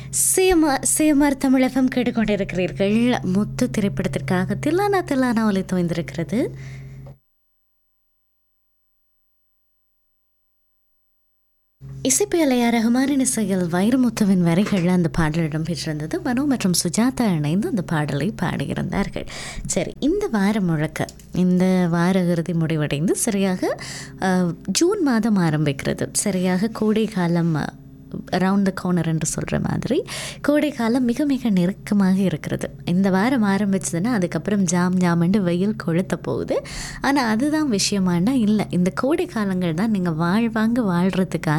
CMR CMR தமிழகம் கேட்டுக்கொண்டிருக்கிறீர்கள் முத்து திரைப்படத்திற்காக தில்லானா தில்லானா ஒலி தோய்ந்திருக்கிறது இசைப்பியலையா ரஹ்மானின் இசையில் வைரமுத்துவின் வரிகள் அந்த பாடல் இடம்பெற்றிருந்தது மனோ மற்றும் சுஜாதா இணைந்து அந்த பாடலை பாடியிருந்தார்கள் சரி இந்த வாரம் முழக்க இந்த வார இறுதி முடிவடைந்து சரியாக அஹ், ஜூன் மாதம் ஆரம்பிக்கிறது சரியாக கோடை காலம் ரவுண்ட் த கார்னர் என்று சொல்கிற மாதிரி கோடை காலம் மிக மிக நெருக்கமாக இருக்கிறது இந்த வாரம் ஆரம்பிச்சதுன்னா அதுக்கப்புறம் ஜாம் ஜாமண்டு வெயில் கொளுத்த போகுது ஆனால் அதுதான் விஷயமானா இல்லை இந்த கோடை காலங்கள் தான் நீங்கள் வாழ்வாங்க வாழ்கிறதுக்கான